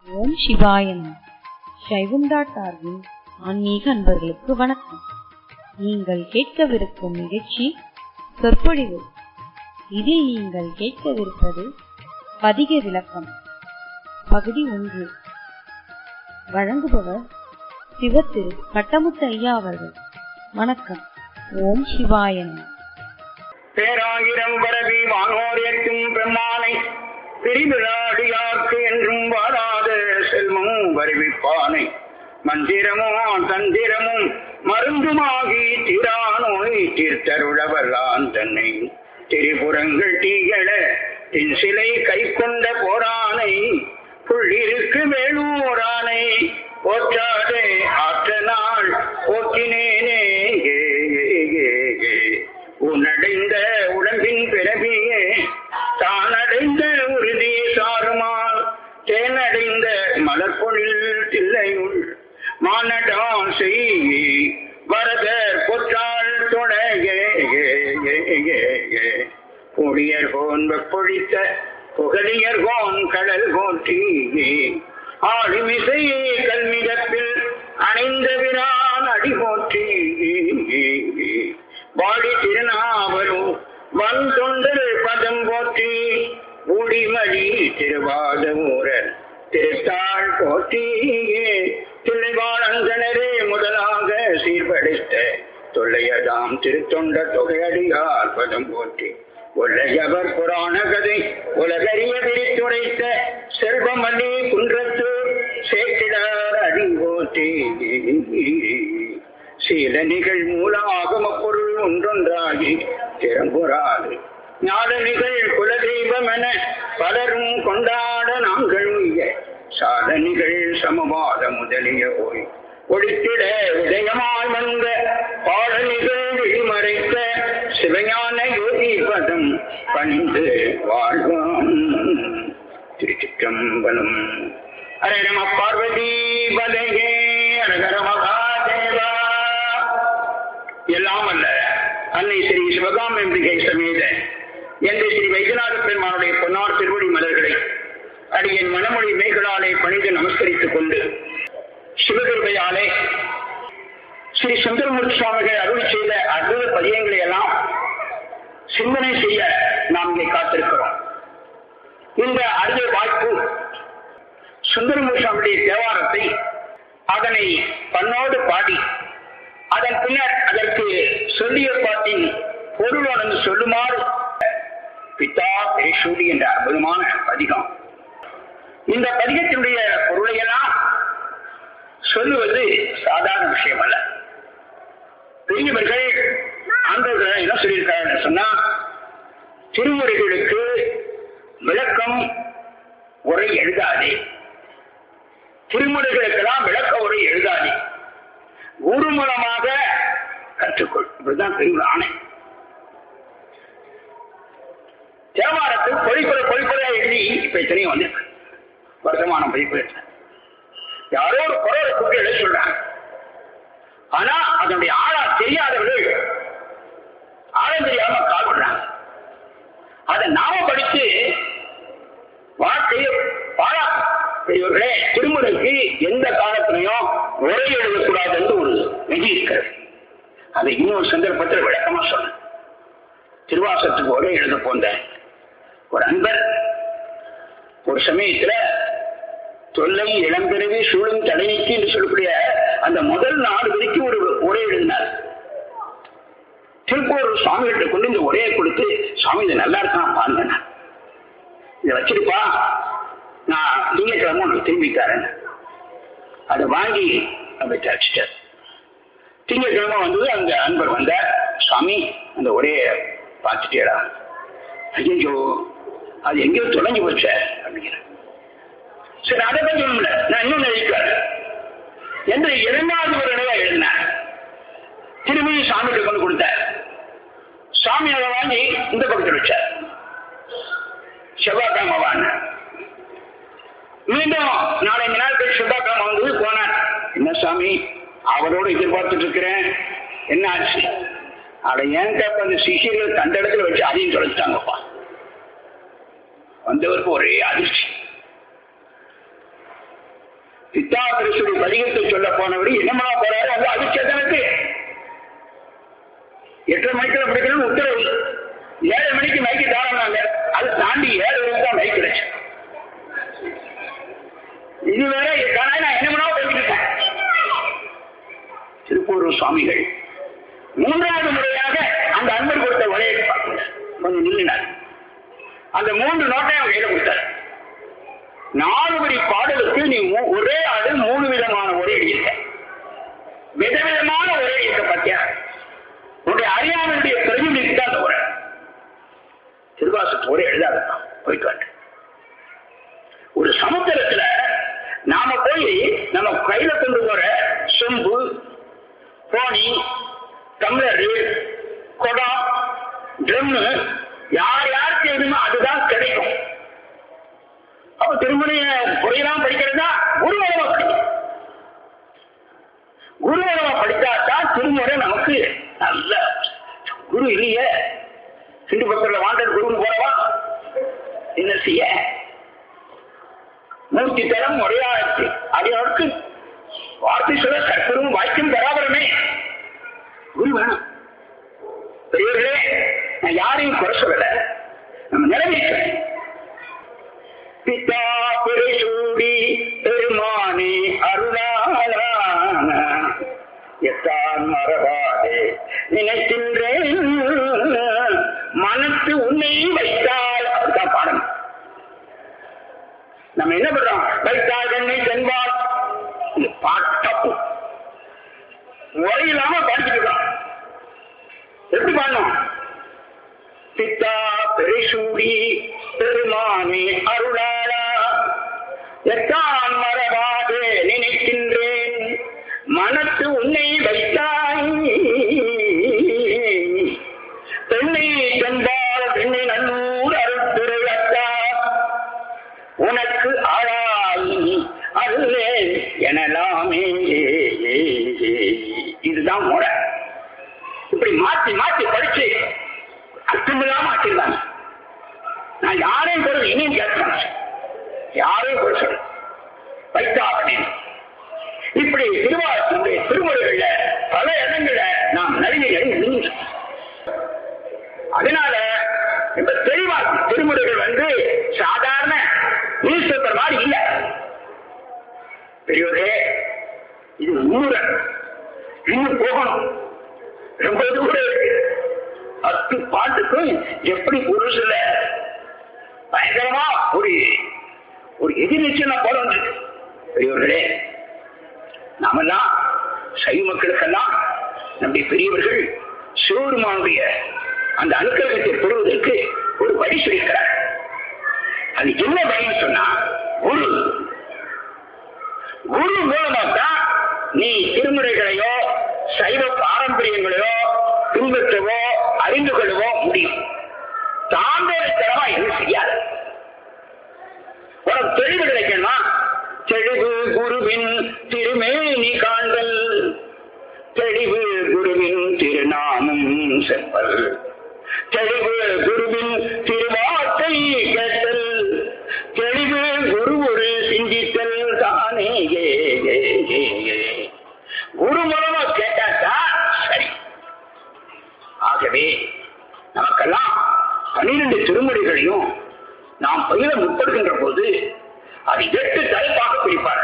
ஓம் சிவாய நம சைவம் டாட் ஆர்வின் ஆன்மீக அன்பர்களுக்கு வணக்கம் நீங்கள் கேட்கவிருக்கும் நிகழ்ச்சி சொற்பொழிவு இதில் நீங்கள் கேட்கவிருப்பது பதிக விளக்கம் பகுதி ஒன்று வழங்குபவர் சிவத்திரு பட்டமுத்து ஐயா அவர்கள் வணக்கம் ஓம் சிவாய நம பேராயிரம் பரவி வானோர் ஏற்கும் பெம்மானை பிரிவிழாடியாக்கு என்றும் வாழாத செல்வம் வருவிப்பானை மந்திரமும் தந்திரமும் மருந்துமாகி திரா நோய் தீர்த்தருளவல்லான் தன்னை திரிபுரங்கள் தீகள தின் சிலை கை கொண்ட போரானை புள்ளிருக்கு வேலூரானை போற்றாதே ஆற்ற நாள் போக்கினேனே ஏ, ஏ, ஏ, ஏ. உன்னடைந்த உடம்பின் பிறவியே தானடைந்த உறுதி சாருமால் தேனடைந்த மலர்பொழில் தில்லையுள் மானடான் செய் வரதர் பொற்றாள் தொடையே பொழியர்கோன் வெப்பொழித்த புகழியர்கோன் கடல் போற்றி ஆளுமிசை கல்மிகப்பில் அணைந்த விரான் அடி போற்றி வாடி திருநாவலும் வன் தொண்டர் பதம் போற்றி ஊடிமணி திருவாத ஊரர் திருத்தாள் போற்றி தில்லைவாழந்தனரே முதலாக சீர்படைத்த தொல்லையதாம் திருத்தொண்ட தொகையடியார் பதம் போற்றி ஒல்லையவர் புராண கதை உலகறிய விரித்துரைத்த செல்வமல்லி குன்றத்து சேக்கிடார் அடி போற்றி சீல நிகழ் மூல ஆகம பொருள் ஒன்றொன்றாகி திறம்புறாது ஞாடனிகள் குலதெய்வம் என பலரும் கொண்டாட நாங்கள் உய்ய சாதனிகள் சமவாத முதலிய போய் ஒழித்திட உதயமாய் வந்த பாடலிகள் விழிமறைத்த சிவஞான யோகி பதம் பணிந்து வாழ்வாம் திருச்சிற்றம்பலம் ஹரே நம பார்வதி பதையே அரகர மகாதேவா எல்லாம் அல்ல அன்னை ஸ்ரீ சிவகாம்பிகை சமேத என்று ஸ்ரீ வைத்தியநாத பெருமானுடைய பொன்னார் திருவடி மலர்களை அடியின் மனமொழி மேகளாலே பணிந்து நமஸ்கரித்துக் கொண்டு சிவகிருபையாலே ஸ்ரீ சுந்தரமூர்த்தி சுவாமிகள் அருள் செய்த அற்புத பதியங்களை எல்லாம் சிந்தனை செய்ய நாம் இங்கே காத்திருக்கிறோம் இந்த அரிய வாய்ப்பு சுந்தரமூர்த்தி சுவாமியுடைய தேவாரத்தை அதனை பண்ணோடு பாடி அதன் பின்னர் அதற்கு சொல்லிய பாட்டின் பொருளுடன் சொல்லுமாறு பித்தா பேசூடி என்ற அற்புதமான பதிகம் இந்த பதிகத்தினுடைய பொருளையெல்லாம் சொல்லுவது சாதாரண விஷயம் அல்ல பெரியவர்கள் ஆண்டவர்கள் என்ன சொல்லியிருக்காங்க சொன்னா திருமுறைகளுக்கு விளக்கம் உரை எழுதாதே திருமுறைகளுக்கெல்லாம் விளக்க உரை எழுதாதே குரு மூலமாக கற்றுக்கொள் இப்படிதான் பெரிய ஆணை தேவாரத்தை பொழிப்புற பொழிப்புறையா எழுதி இப்ப இத்தனையும் வந்திருக்கு வருத்தமான பதிப்பு யாரோ ஒரு குரலை கூட்டி எழுத சொல்றாங்க ஆனா அதனுடைய ஆழா தெரியாதவர்கள் ஆழம் தெரியாம கால் பண்றாங்க அதை நாம படித்து வாழ்க்கையை பாழா பெரியவர்களே திருமுறைக்கு எந்த காலத்திலையும் உரை எழுதக்கூடாது என்று ஒரு விதி இருக்கிறது அதை இன்னொரு சந்தர்ப்பத்தில் விளக்கமா சொன்னேன் திருவாசத்துக்கு உரை எழுத போந்த ஒரு அன்பர் ஒரு சமயத்துல தொல்லை இளம்பிறவி சூழும் தடைநீக்கி என்று சொல்லக்கூடிய அந்த முதல் நாள் வரைக்கும் ஒரு உரை எழுதினார் திருப்பூர் சுவாமிகிட்ட கொண்டு இந்த உரையை கொடுத்து சுவாமி இது நல்லா இருக்கான் பாருங்க இதை வச்சிருப்பா நான் திங்கக்கிழமை உனக்கு திரும்பி தரேன் அதை வாங்கி அப்படி தச்சுட்டார் திங்கக்கிழமை வந்தது அந்த அன்பர் வந்த சுவாமி அந்த உரையை பார்த்துட்டேடா ஐயோ அது எங்கேயோ தொலைஞ்சு போச்ச அப்படிங்கிற சரி அதை பற்றி ஒண்ணுமில்ல நான் இன்னும் நினைக்கிறேன் என்று இரண்டாவது ஒரு நிலையா எழுதினேன் திரும்பி சாமிகிட்ட கொண்டு கொடுத்தார் சாமி அதை வாங்கி இந்த பக்கத்தில் வச்சார் செவ்வாய்க்கிழமை வாங்க மீண்டும் நாலஞ்சு நாள் கழிச்சு செவ்வாய்க்கிழமை வந்து போனார் என்ன சாமி அவரோட எதிர்பார்த்துட்டு இருக்கிறேன் என்ன ஆச்சு அதை ஏன் கேப்ப அந்த சிஷியர்கள் கண்ட இடத்துல வச்சு அதையும் தொலைச்சிட்டாங்கப்பா வந்தவருக்கு ஒரே அதிர்ச்சி சித்தாபுரேஸ்வரி பதிகத்தை சொல்ல போனவர் என்னமா போறாரு அது அபிஷேகனுக்கு எட்டரை மணிக்கு படிக்கணும்னு உத்தரவு ஏழு மணிக்கு மைக்கு தாராங்க அது தாண்டி ஏழு மணிக்கு தான் மைக் கிடைச்சு இது வேற காணா நான் என்ன பண்ணா படிச்சுட்டேன் திருப்பூர் சுவாமிகள் மூன்றாவது முறையாக அந்த அன்பர் கொடுத்த உரையை பார்க்கல கொஞ்சம் நில்லினார் அந்த மூன்று நோட்டை அவன் கையில கொடுத்தார் நாலு வரி பாடலுக்கு நீ மூ- ஒரே ஆளு மூணு விதமான உரை எழுதியிருக்க விதவிதமான உரை எழுதியிருக்க பாத்தியா உன்னுடைய அறியாமையுடைய பிரதிநிதி தான் அந்த உரை திருவாசத்து உரை எழுதாதான் போயிட்டு வாட்டு ஒரு சமுத்திரத்துல நாம போய் நம்ம கையில கொண்டு போற சொம்பு போனி டம்ளரு குடம் ட்ரம்மு யார் யாருக்கு எதுமோ அதுதான் கிடைக்கும் அப்ப திருமணைய முறையெல்லாம் படிக்கிறதா குருவரமா படிக்கும் குருவரமா படித்தாதான் திருமுறை நமக்கு நல்ல குரு இல்லையே சிந்து பக்கத்துல வாண்டர் குருன்னு போறவா என்ன செய்ய நூத்தி தரம் முறையாச்சு அடியாருக்கு வார்த்தை சொல்ல கற்பரும் வாய்க்கும் பராபரமே குரு வேணும் பெரியவர்களே நான் யாரையும் குறை சொல்லல நம்ம நிறைவேற்ற பிதா பெருசூடி பெருமானே அருளான எத்தான் மறவாதே நினைக்கின்றேன் மனத்து உன்னை வைத்தால் அதுதான் பாடணும் நம்ம என்ன பண்றோம் வைத்தால் என்னை தென்பால் இந்த பாட்டு தப்பு முறை இல்லாம படிச்சுட்டு இருக்கோம் எப்படி பாடணும் பித்தா பெரிசூடி பெருமானே அருளாளா எத்தான் மறவாதே நினைக்கின்றேன் மனத்து உன்னை வைத்தாய் பெண்ணை சென்றால் பெண்ணை நல்லூர் அருத்திருவத்தா உனக்கு ஆளாய் அல்லே எனலாமே இதுதான் முறை இப்படி மாத்தி மாத்தி படிச்சு அர்த்தமில்லாம ஆக்கிருந்தாங்க நான் யாரையும் குறை இனியும் கேட்கிறேன் யாரையும் குறை சொல்ல வைத்தா அப்படின்னு இப்படி திருவாரூருடைய திருமுறைகள்ல பல இடங்கள்ல நாம் நடிகைகளை எழுதுகிறோம் அதனால இந்த தெளிவா திருமுறைகள் வந்து சாதாரண நியூஸ் பேப்பர் மாதிரி இல்ல பெரியவரே இது ஊர இன்னும் போகணும் ரொம்ப தூரம் இருக்கு பத்து பாட்டுக்கும் எப்படி புருஷல பயங்கரமா ஒரு ஒரு எதிர்நீச்சல் போல வந்திருக்கு பெரியவர்களே நாமெல்லாம் சைவ மக்களுக்கெல்லாம் நம்முடைய பெரியவர்கள் சிவபெருமானுடைய அந்த அனுக்கிரகத்தை பெறுவதற்கு ஒரு வழி சொல்லியிருக்கிறார் அது என்ன வழின்னு சொன்னா குரு குரு மூலமா தான் நீ திருமுறைகளையோ சைவ பாரம்பரியங்களையோ பின்பற்றவோ அறிந்து கொள்ளவோ முடியும் தாண்டவத்தனமா எதுவும் செய்யாது உனக்கு தெளிவு கிடைக்கணுமா தெளிவு குருவின் திருமேனி காண்டல் தெளிவு குருவின் திருநாமம் செப்பல் தெளிவு குருவின் திருவார்த்தை கேட்டல் தெளிவு குரு ஒரு சிந்தித்தல் தானே ஏ, ஏ, ஏ, ஏ. குரு மூலமா கேட்டாக்கா சரி ஆகவே நமக்கெல்லாம் பன்னிரண்டு திருமுறைகளையும் நாம் பயிர முற்படுகின்ற போது அது எட்டு தலைப்பாக பிரிப்பார்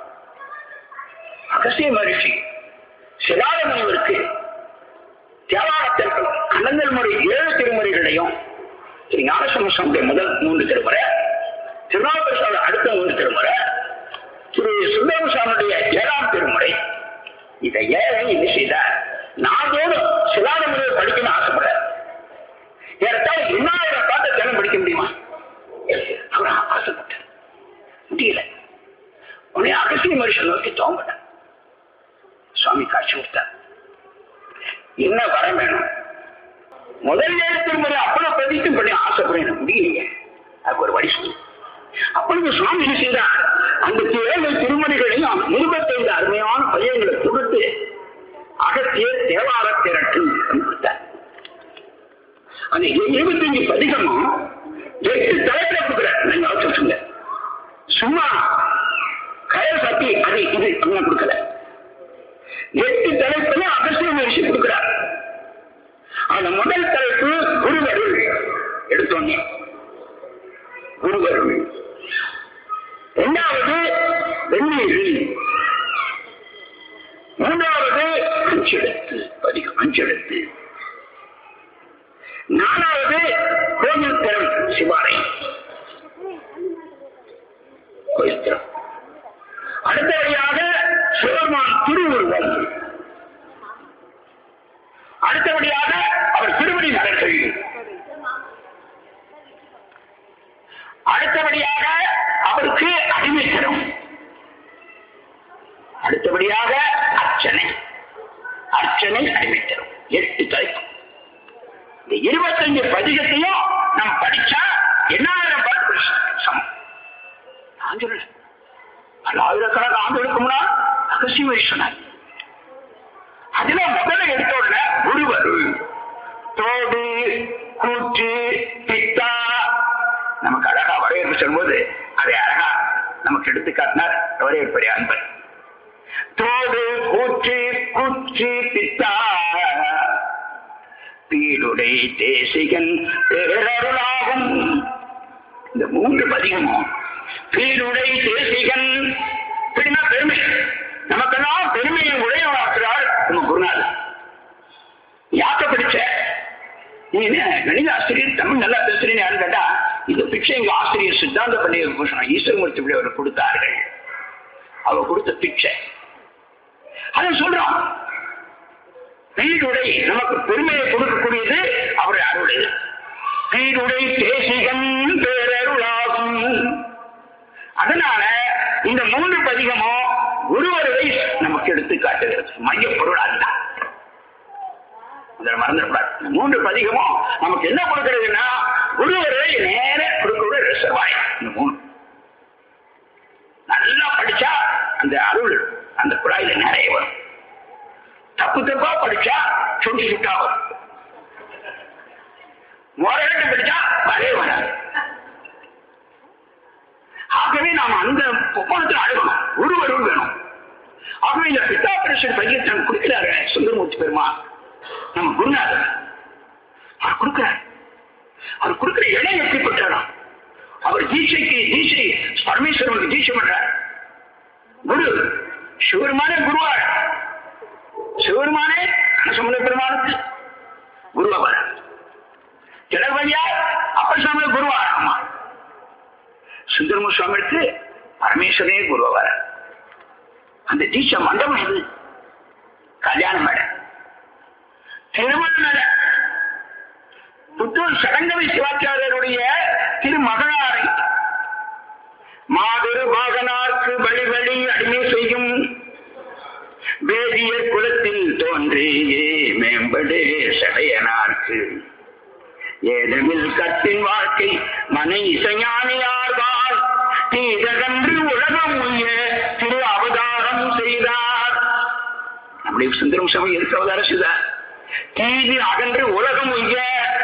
அகசிய மகிழ்ச்சி சிலாத முனிவருக்கு தியாகத்திற்கும் கண்ணங்கள் முறை ஏழு திருமுறைகளையும் திரு ஞானசமசனுடைய முதல் மூன்று திருமுறை திருநாவுக்கரசோட அடுத்த மூன்று திருமுறை திரு சுந்தரசாமியுடைய ஏழாம் திருமுறை இதை ஏன் என்ன செய்தார் நாள்தோறும் சிலாத முறையை படிக்கணும்னு ஆசைப்படுறார் ஏறத்தாழ எண்ணாயிரம் பாட்டை தினம் படிக்க முடியுமா அவர் ஆசைப்பட்டார் முடியல உன்னை அகசிய மனுஷன் நோக்கி தோம்பட்டார் சுவாமி காட்சி கொடுத்தார் என்ன வர வேணும் முதல் நேரத்தில் முறை அவ்வளவு பதிக்கும் பண்ணி ஆசைப்படுறேன் முடியலைங்க அதுக்கு ஒரு வழி சொல்லு அப்பொழுது சுவாமி என்ன செய்தார் அந்த ஏழு திருமணிகளையும் இருபத்தைந்து அருமையான பையன்களை கொடுத்து அகத்திய தேவார திரட்டு கொடுத்தார் அந்த இருபத்தஞ்சு பதிகமும் எட்டு தலைப்பில் கொடுக்குற நீங்க வச்சுங்க சும்மா கயல் சட்டி அது எட்டு தலைப்புல அகசிய மகிழ்ச்சி கொடுக்கிறார் அந்த முதல் தலைப்பு குருவருள் எடுத்தோன்னே குருவருள் இரண்டாவது வெந்நீர் மூன்றாவது அஞ்செழுத்து பதிகம் அஞ்செழுத்து நாலாவது கோயில் திறம் சிவாலயம் கோயில் திறம் அடுத்தபடியாக சிவருமான் திருவுருவம் அடுத்தபடியாக அவர் திருவடி மலர்கள் அடுத்தபடியாக அவருக்கு அடிமை தரும் அடுத்தபடியாக அர்ச்சனை அர்ச்சனை அடிமை தரும் எட்டு தலைப்பு இந்த இருபத்தஞ்சு பதிகத்தையும் நம்ம படிச்சா என்னாயிரம் பாட்டு சமம் நான் சொல்றேன் பல ஆயிரக்கணக்கான ஆண்டுகளுக்கு முன்னால் அகசிய சொன்னார் அதுல முதல்ல எடுத்த உடனே குருவருள் தோடு கூற்று பித்தா நமக்கு அழகா வரவேற்பு சொல்லும்போது அதை அழகா நமக்கு எடுத்து காட்டினார் வரவேற்புடைய அன்பர் தோடு கூற்று கூற்று பித்தா பீடுடை தேசிகன் பேரருளாகும் இந்த மூன்று பதிகமும் பீடுடை தேசிகன் அப்படின்னா பெருமை நமக்கெல்லாம் பெருமையை உடையவனாக்குறார் நம்ம குருநாதர் யாக்க படிச்ச நீ என்ன கணித ஆசிரியர் தமிழ் நல்லா பேசுறீன்னு யாருன்னு கேட்டா இந்த பிச்சை எங்க ஆசிரியர் சித்தாந்த பள்ளியை பூஷணம் ஈஸ்வரமூர்த்தி பிள்ளை அவர் கொடுத்தார்கள் அவர் கொடுத்த பிச்சை அதை சொல்றான் வீடுடை நமக்கு பெருமையை கொடுக்கக்கூடியது அவருடைய அருளை வீடுடை தேசிகன் பேரருளாகும் அதனால இந்த மூன்று பதிகமும் குருவருளை நமக்கு எடுத்து காட்டுகிறது மையப்பொருள் அதுதான் அதில் மறந்துடக்கூடாது இந்த மூன்று பதிகமும் நமக்கு என்ன கொடுக்கிறதுன்னா குருவருளை நேர கொடுக்கக்கூடிய ரிசர்வாய் இந்த மூணு நல்லா படிச்சா அந்த அருள் அந்த குழாயில நிறைய வரும் தப்பு தப்பா படிச்சா சுட்டு சுட்டா வரும் முறையிட்டு படிச்சா வரவே வராது ஆகவே நாம் அந்த ஒப்பந்தத்தில் அழுகணும் ஒருவரும் வேணும் ஆகவே இந்த பித்தா பிரசன் பையன் நம்ம கொடுக்கிறாரு சுந்தரமூர்த்தி பெருமா நம்ம குருநாதர் அவர் கொடுக்கிறார் அவர் கொடுக்கிற இடம் எப்படிப்பட்டாரா அவர் தீட்சைக்கு தீட்சை பரமேஸ்வரனுக்கு தீட்சை பண்றார் குரு சிவருமானே குருவார் சிவருமானே கனசமுலை பெருமானுக்கு குருவார் திலகவையா அப்பர் சுவாமி குருவார் ஆமா சுந்தரமு சுவாமிக்கு பரமேஸ்வரனே குருவார் அந்த தீட்சை மண்டபம் எது கல்யாண மேடம் திருமண மேடம் புத்தூர் சடங்கவி சிவாச்சாரியருடைய திருமகனாரை மாதொரு பாகனார்க்கு வழி வழி அடிமை செய்யும் வேதியர் குலத்தில் தோன்றியே மேம்படு சடையனார்க்கு ஏதமில் கத்தின் வாழ்க்கை மனை இசைஞானியார்வார் தீதகன்று உலகம் உய்ய திரு அவதாரம் செய்தார் நம்முடைய சுந்தரம் சபை எதுக்கு அவதாரம் செய்தார் தீது அகன்று உலகம் உய்ய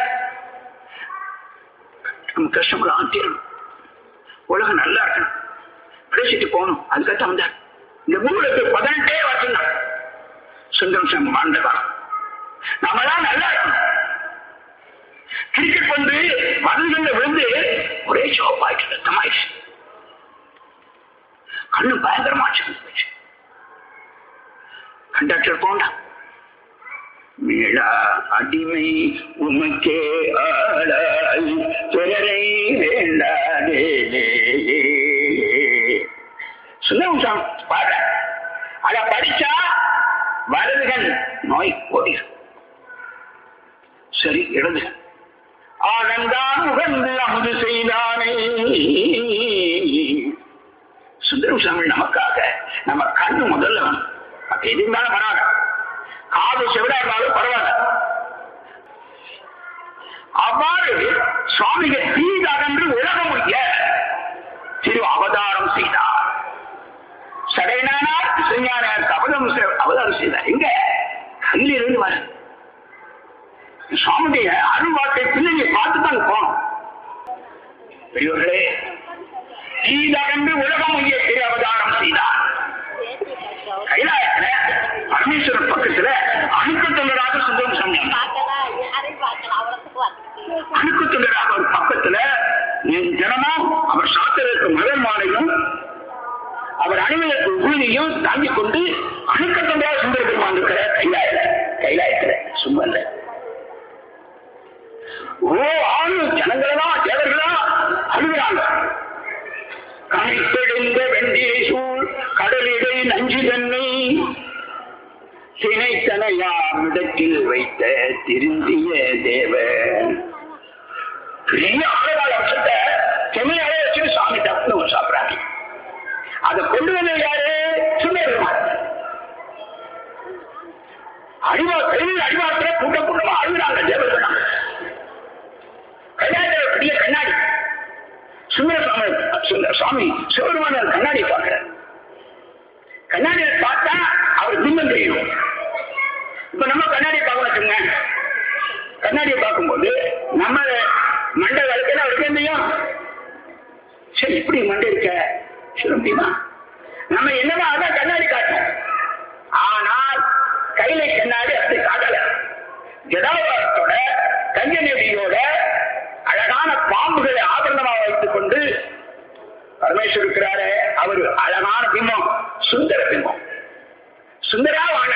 நம்ம கஷ்டங்கள் ஆத்திரம் உலகம் நல்லா இருக்கணும் பேசிட்டு போகணும் அதுக்காக வந்தார் இந்த ஊருக்கு பதினெட்டே வருஷம் சுந்தரம் சாமி வாழ்ந்ததா நாமெல்லாம் நல்லா இருக்கணும் கிரிக்கெட் வந்து மருந்துகள்ல விழுந்து ஒரே சோப்பாயிட்டு ரத்தமாயிடுச்சு கண்ணு பயங்கரமாச்சு போச்சு கண்டக்டர் போண்டா மீளா அடிமை உமக்கே ஆளாய் பிறரை வேண்டாதே சுந்தரம் பாடுற அத படிச்சா வரதுகள் நோய் ஓடிடும் சரி எழுதுக ஆனந்தான் உகந்து அமுது செய்தானே சுந்தரம் சாமி நமக்காக நம்ம கண்ணு முதல்ல வேணும் மற்ற எது இருந்தாலும் பரவாயில்ல காது செவிடா இருந்தாலும் பரவாயில்ல அவ்வாறு சுவாமிகள் தீதகன்று உலகம் முடிய திரு அவதாரம் செய்தார் சடையனார் இசைஞானார் அவதம் அவதாரம் செய்தார் எங்க கையில் இருந்து வர சுவாமியுடைய அருள்வாட்டை பிள்ளைங்க பார்த்து தான் போனோம் பெரியவர்களே தீதகன்று உலகம் முடிய திரு அவதாரம் செய்தார் கைலாயத்துல பரமேஸ்வரன் அணிவில உறுதியும் தாங்கிக் கொண்டு அணுக்கத்தொண்டா சுந்தர பெருமான் இருக்கிற கைலாயில கைலாயத்துல சும்மா இல்ல ஓ ஆணு ஜனங்களா தேவர்களா அழுகிறாங்க கணித்தெழுந்த வெண்டியை சூழ் கடலிடை நஞ்சு தன்னை சினைத்தனையாம் இடத்தில் வைத்த திருந்திய தேவன் பெரிய ஆழகால அம்சத்தை சென்னையாவே வச்சு சாமி டப்புனு சாப்பிடாங்க அதை கொண்டு வந்தது யாரு சுந்தரமா அடிவா கையில் அடிவாரத்துல கூட்டம் கூட்டமா அழுகிறாங்க தேவர்கள் கைலாயத்துல பெரிய கண்ணாடி சுந்தர சாமி சுந்தர சாமி சிவபெருமான கண்ணாடியை பார்க்கிறார் கண்ணாடியை பார்த்தா அவர் பிம்பம் தெரியும் இப்ப நம்ம கண்ணாடியை பார்க்க வச்சுங்க கண்ணாடியை பார்க்கும்போது நம்ம மண்டை வளர்க்கல அவருக்கு என்ன தெரியும் சரி இப்படி மண்டை இருக்க சொல்ல முடியுமா நம்ம என்னவா அதான் கண்ணாடி காட்டும் ஆனால் கையில கண்ணாடி அப்படி காட்டல ஜடாபாரத்தோட கஞ்சநெடியோட அழகான பாம்புகளை ஆபரணமாக வைத்துக் கொண்டு பரமேஸ்வர் இருக்கிறாரு அவர் அழகான பிம்பம் சுந்தர பிம்பம் சுந்தரா வாங்க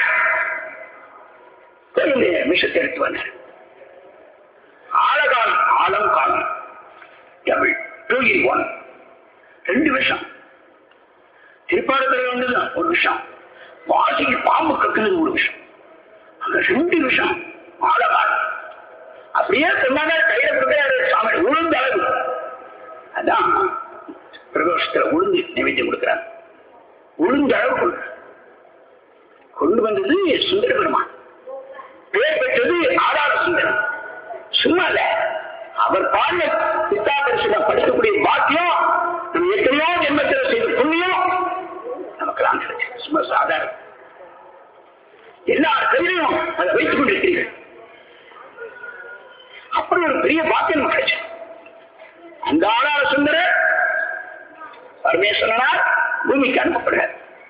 மிஷத்தை எடுத்து வந்தார் ஆழகாலம் ஆழம் காலம் டபுள் டூ இன் ஒன் ரெண்டு விஷம் திருப்பாடத்தில் ஒன்றுதான் ஒரு விஷம் வாசிக்கு பாம்பு கக்குனது ஒரு விஷம் அங்க ரெண்டு விஷம் ஆழகாலம் அப்படியே சொன்னாங்க கையில கொடுக்கிறாரு சாமி உளுந்த அளவு அதான் பிரதோஷத்துல உளுந்து நைவேத்தியம் கொடுக்கிறாங்க உளுந்த அளவு கொண்டு கொண்டு வந்தது சுந்தர பெருமான் பேர் பெற்றது ஆதார சுந்தரம் சும்மா இல்ல அவர் பாடிய பித்தா பரிசுல படிக்கக்கூடிய பாக்கியம் நம்ம எத்தனையோ ஜென்மத்தில் செய்த புண்ணியம் நமக்கெல்லாம் கிடைச்சு சும்மா சாதாரண எல்லார் கையிலையும் அதை வைத்துக் கொண்டிருக்கிறீர்கள் அப்படி ஒரு பெரிய பாக்கியம் நமக்கு கிடைச்சு அந்த ஆதார சுந்தரர் பரமேஸ்வரனால் பூமிக்கு அனுப்பப்படுகிறார்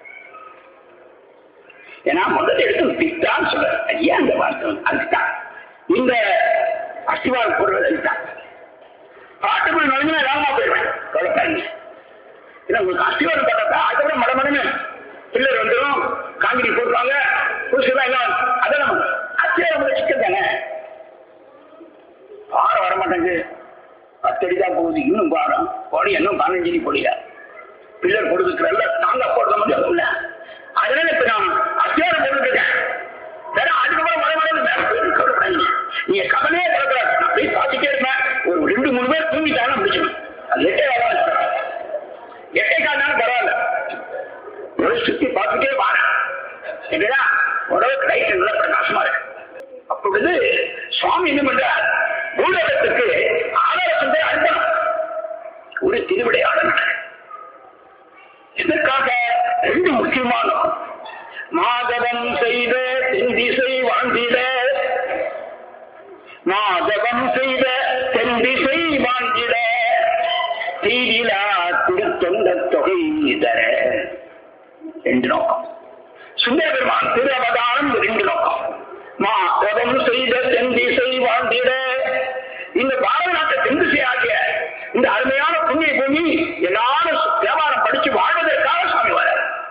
ஏன்னா முதல்ல எடுத்து பித்தான் சொல்றாரு ஐயா அந்த வார்த்தை அதுதான் இந்த அஸ்திவாரம் போடுறது அதுதான் பாட்டுக்குள்ள நுழைஞ்சா ராமா போயிடுவேன் கவலைக்காரங்க ஏன்னா உங்களுக்கு அஸ்திவாரம் பார்த்தா அதை விட மடமடன்னு பில்லர் வந்துடும் காங்கிரீட் போடுவாங்க புதுசுதான் எல்லாம் அதெல்லாம் அஸ்திவாரம் சிக்கன் தானே பாறை வர மாட்டேங்குது பத்தடி தான் போகுது இன்னும் பாரம் போடி இன்னும் பதினஞ்சு அடி போடியா பில்லர் கொடுத்துக்கிறல்ல தாங்க போடுற மாதிரி அதுல அதனால இப்ப நான் அத்தியாரம் போட்டுருக்கேன் வேற அதுக்கப்புறம் மழை மழை வேற போயிட்டு கவலைப்படாதீங்க நீங்க கவலையே படக்கூடாது நான் போய் பார்த்துட்டே இருப்பேன் ஒரு ரெண்டு மூணு பேர் தூங்கிட்டாலும் முடிச்சிடும் அது எட்டே வராது எட்டே காலம் பரவாயில்ல ஒரு சுத்தி பார்த்துட்டே வாரேன் என்னடா உடலுக்கு லைட் நல்லா பிரகாசமா இருக்கு அப்பொழுது சுவாமி என்ன பண்றார் பூலோகத்துக்கு ஆதார சுந்தர அனுப்பணும் ஒரு திருவிடையாளர் இதற்காக ரெண்டு முக்கியமான மாதவம் செய்த தென்திசை வாழ்ந்திட மாதவம் செய்த தென்திசை வாழ்ந்திட தீதிலா திருத்தொண்ட தொகை தர ரெண்டு நோக்கம் சுந்தர பெருமான் திரு அவதாரம் ரெண்டு நோக்கம் மாதவம் செய்த தென்திசை வாழ்ந்திட இந்த பாரத நாட்டு தென்திசை ஆகிய இந்த அருமையான புண்ணிய பூமி எல்லாரும் வியாபாரம் படிச்சு வாழ்வதற்காக சுவாமி வர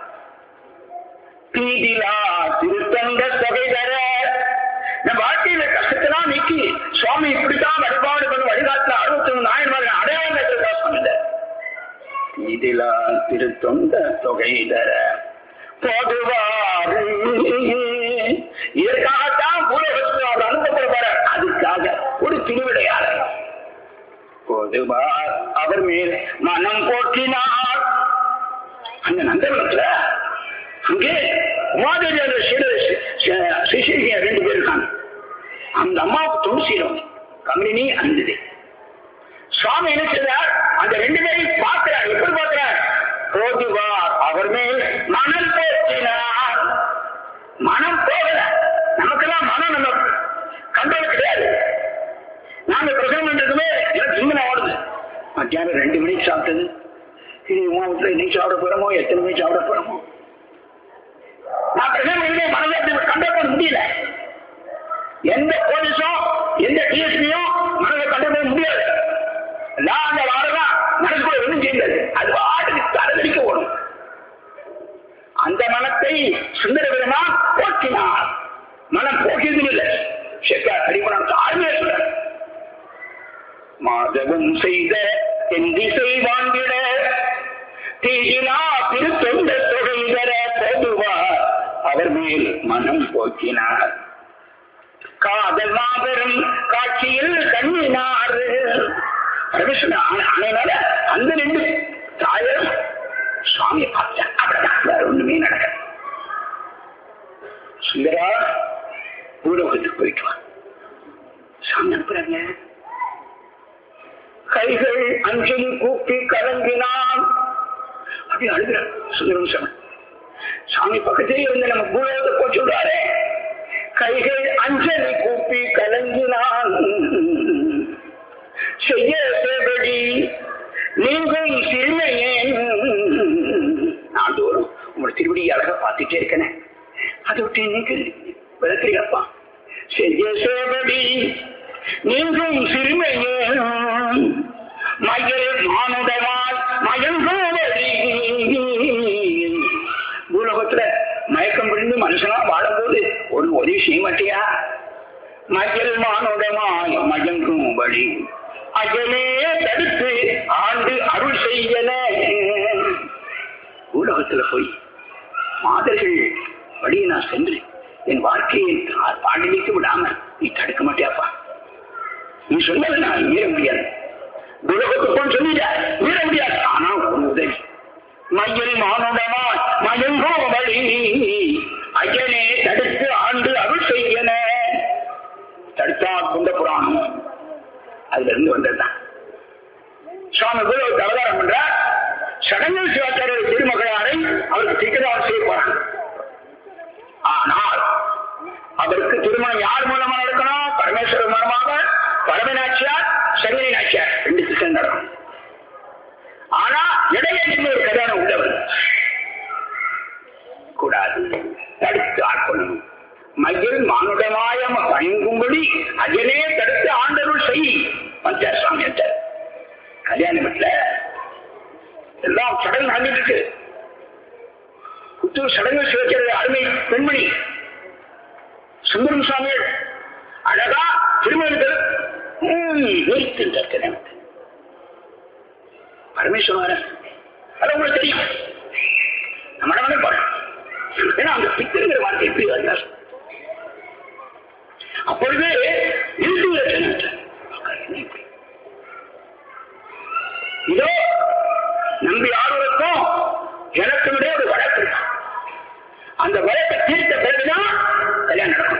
தீதிலா திருத்தங்க தொகை தர நம்ம வாழ்க்கையில கஷ்டத்தெல்லாம் நீக்கி சுவாமி இப்படித்தான் வழிபாடு பண்ண வழிகாட்டுல அறுபத்தி ஒண்ணு நாயன்மார்கள் அடையாளம் கேட்டிருக்கா சுவாமி தீதிலா திருத்தொண்ட தொகை தர பொதுவாறு இதற்காகத்தான் பூலோகத்தில் அவர் அனுப்பப்படுவார் அதுக்காக ஒரு திருவிடையாளர் பொதுவார் அவர் மேல் மனம் போற்றினார் அந்த நந்தவனத்துல அங்கே உமாதேவி அந்த சிசிலிய ரெண்டு பேர் இருக்காங்க அந்த அம்மாவுக்கு தொண்டு செய்யறவங்க கமினி அந்தது சுவாமி என்ன செய்தார் அந்த ரெண்டு பேரையும் பார்க்கிறார் எப்படி பார்க்கிறார் போதுவார் அவர் மேல் மனம் போற்றினார் மனம் போகல நமக்கெல்லாம் மனம் நம்ம கண்ட்ரோல் கிடையாது நாங்க பிரசவம் பண்றதுமே எனக்கு சிந்தனை ஓடுது மத்தியானம் ரெண்டு மணிக்கு சாப்பிட்டது இது உமா வீட்டுல இன்னைக்கு சாப்பிட போறோமோ எத்தனை மணிக்கு சாப்பிட போறோமோ நான் பிரசவம் பண்ணி மனதை கண்ட்ரோல் பண்ண முடியல எந்த போலீஸும் எந்த டிஎஸ்பியும் மனதை கண்ட்ரோல் பண்ண முடியாது நான் அந்த வாரம் மனசுக்குள்ள ஒன்றும் செய்யாது அது வாட்டுக்கு தலைவலிக்க ஓடும் சுந்தர பெருமான் போக்கினார் மனம் போக்கியதும் இல்லை செக்கார் அடிமனம் தாழ்மையை சொல்ற மாதவம் செய்த என் திசை வாங்கிட தீயிலா திருத்தொண்ட தொகை தர போதுவார் அவர் மேல் மனம் போக்கினார் காதல் மாபெரும் காட்சியில் கண்ணினார் பரமேஸ்வரன் ஆனையினால அந்த ரெண்டு தாயரும் சுவாமியை பார்த்தேன் அப்படிதான் வேற ஒண்ணுமே நடக்க சுந்தரா பூலோகத்துக்கு போயிட்டு வா சாமி அனுப்புறாங்க கைகள் அஞ்சலி கூப்பி கலங்கினான் அப்படி அழுகிறார் சுந்தரம் சாமி சாமி பக்கத்திலே இருந்து நம்ம பூலோகத்தை போச்சு விடாரே கைகள் அஞ்சலி கூப்பி கலங்கினான் செய்ய சேவடி நீங்கும் சிறுமையே நாள்தோறும் உங்களோட திருவடி அழகா பார்த்துட்டே இருக்கனே அதை விட்டு நீங்க விளக்குறீங்கப்பா செய்ய சேவடி நீங்கும் சிறுமையே மயில் மானுடமால் மயங்கோவடி பூலோகத்துல மயக்கம் பிடிந்து மனுஷனா வாழும்போது ஒரு உதவி செய்ய மாட்டியா மயில் மானுடமாய் மயங்கும்படி அயலே தடுத்து ஆண்டு அருள் செய்யல பூலோகத்துல போய் மாதர்கள் வழியை நான் சென்று என் வாழ்க்கையை பாடி வைக்க விடாம நீ தடுக்க மாட்டியாப்பா நீ சொன்னதை நான் மீற முடியாது பூலோகத்துக்கு சொல்லிட்ட மீற முடியாது ஆனா உன் உதவி மையில் மானுடமா மயங்கோ வழி அயனே தடுத்து ஆண்டு அருள் செய்யன தடுத்தா குந்த புராணம் அதுல இருந்து வந்ததுதான் சுவாமி குரு அவதாரம் பண்ற சடங்கல் சிவாச்சாரிய திருமகளாரை அவருக்கு தீக்கிரம் செய்ய போறாங்க ஆனால் அவருக்கு திருமணம் யார் மூலமா நடக்கணும் பரமேஸ்வரர் மூலமாக பரமநாச்சியார் சங்கரி நாச்சியார் ரெண்டு சிஸ்டம் நடக்கும் ஆனா இடையே இன்னொரு கல்யாணம் உள்ளவர் கூடாது தடுத்து ஆட்கொள்ளணும் மையில் மானுடமாயம் பயங்கும்படி அஜனே தடுத்து ஆண்டருள் செய் பஞ்சார் சுவாமி கல்யாண வீட்டுல எல்லாம் சடங்கு நடந்துட்டு இருக்கு புத்தூர் சடங்கு சிவக்கிறது அருமை பெண்மணி சுந்தரம் சுவாமிகள் அழகா திருமணத்தில் நிறுத்தின்ற கல்யாணத்தை பரமேஸ்வரன் அது உங்களுக்கு தெரியும் நம்ம நடந்தே பாருங்க ஏன்னா அந்த பித்தருங்கிற வார்த்தை எப்படி வருகிறார் அப்பொழுது நிறுத்துகிற இதோ நம்பி ஆறுவருக்கும் எனக்கு விட ஒரு வழக்கு இருக்கு அந்த வழக்கை தீர்த்த பிறகுதான் கல்யாணம் நடக்கும்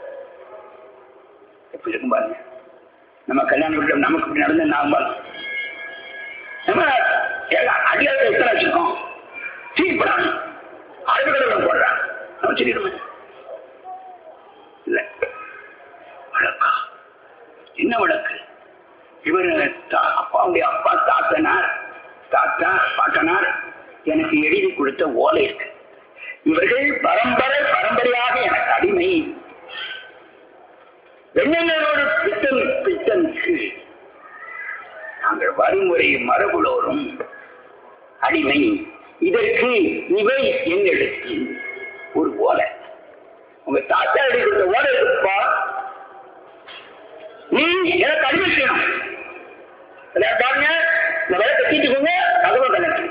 எப்படி இருக்கும் பாருங்க நம்ம கல்யாணம் வீட்டில் நமக்கு இப்படி நடந்து நான் பாருங்க நம்ம அடியாளத்தை எத்தனை வச்சிருக்கோம் தீர்ப்படாங்க அறுபடை போடுறாங்க நம்ம சொல்லிடுவோம் இல்ல வழக்கா என்ன வழக்கு இவர் அப்பாவுடைய அப்பா தாத்தனார் தாத்தா பாட்டனார் எனக்கு எழுதி கொடுத்த ஓலை இருக்கு இவர்கள் பரம்பரை பரம்பரையாக எனக்கு அடிமை வெண்ணங்களோடு பித்தன் பித்தனுக்கு நாங்கள் வறுமுறை மரபுலோரும் அடிமை இதற்கு இவை எங்களுக்கு ஒரு ஓலை உங்க தாத்தா எழுதி கொடுத்த ஓலை இருக்குப்பா நீ எனக்கு அடிமை செய்யணும் பாருங்க இந்த வேலை கட்டிட்டுக்கோங்க கதவை கலக்கு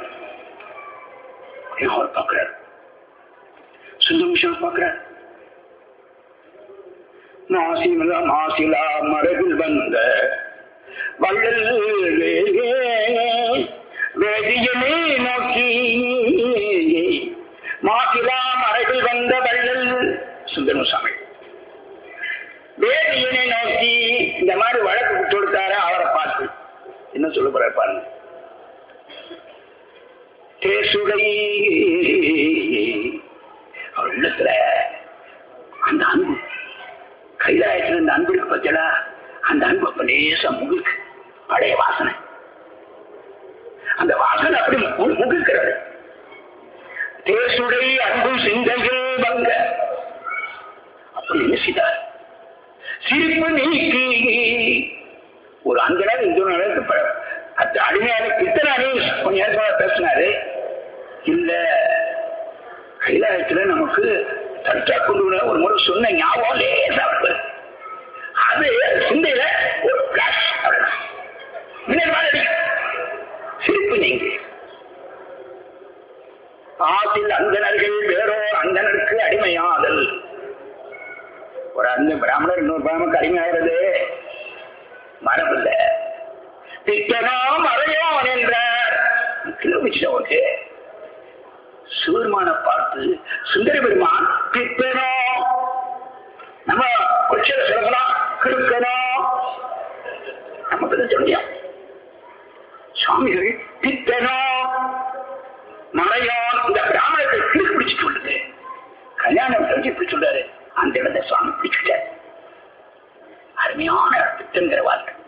அவர் பார்க்கிறார் சுந்தமிஷம் பார்க்கிறார் மாசிலா மாசிலா மரபில் வந்த வள்ளல் வேதியமே நோக்கி மாசிலா மரபில் வந்த வள்ளல் சுந்தரசாமி வேதியனை நோக்கி இந்த மாதிரி வழக்கு விட்டு கொடுத்தாரு அவரை பார்த்து என்ன சொல்ல போற பாருங்க தேசுடை அவர் இல்லத்துல அந்த அன்பு கைலாயத்துல இந்த அன்பு இருக்கு பத்தியடா அந்த அன்பு அப்ப லேசா முகுக்கு பழைய வாசனை அந்த வாசனை அப்படி முகுக்கிறது தேசுடை அன்பு சிந்தைகள் வந்த அப்படி என்ன செய்தார் சிரிப்பு நீக்கி ஒரு அஞ்சு நாள் இந்த நாளுக்கு அது அடிமையான பித்தனானே கொஞ்ச நேரமாக பேசினாரு இல்ல கைலாயத்துல நமக்கு தட்டா கொண்டு வர ஒரு முறை சொன்ன ஞாபகம் லேசா வருது அது சிந்தையில ஒரு பிளாஷ் அவ்வளவுதான் மின்னல் மாதிரி அடிக்கும். சிரிப்பு நீங்க ஆசில் அந்தனர்கள் வேறோர் அந்தனருக்கு அடிமையாதல் ஒரு அந்த பிராமணர் இன்னொரு பிராமணருக்கு அடிமையாகிறது மரபில்ல பித்தனோ மறையோன் என்ற கிலோமிச்சு சிவருமான பார்த்து சுந்தர பெருமான் பித்தனோ நம்ம கொச்சல சொல்லலாம் கிழக்கணும் நம்ம பத்தி சொல்லியும் சுவாமிகள் பித்தனோ மறையோன் இந்த பிராமணத்தை கிழக்கு பிடிச்சிட்டு உள்ளது கல்யாணம் தெரிஞ்சு இப்படி சொல்றாரு அந்த இடத்தை சுவாமி பிடிச்சுட்டார் அருமையான பித்தன்கிற வார்த்தை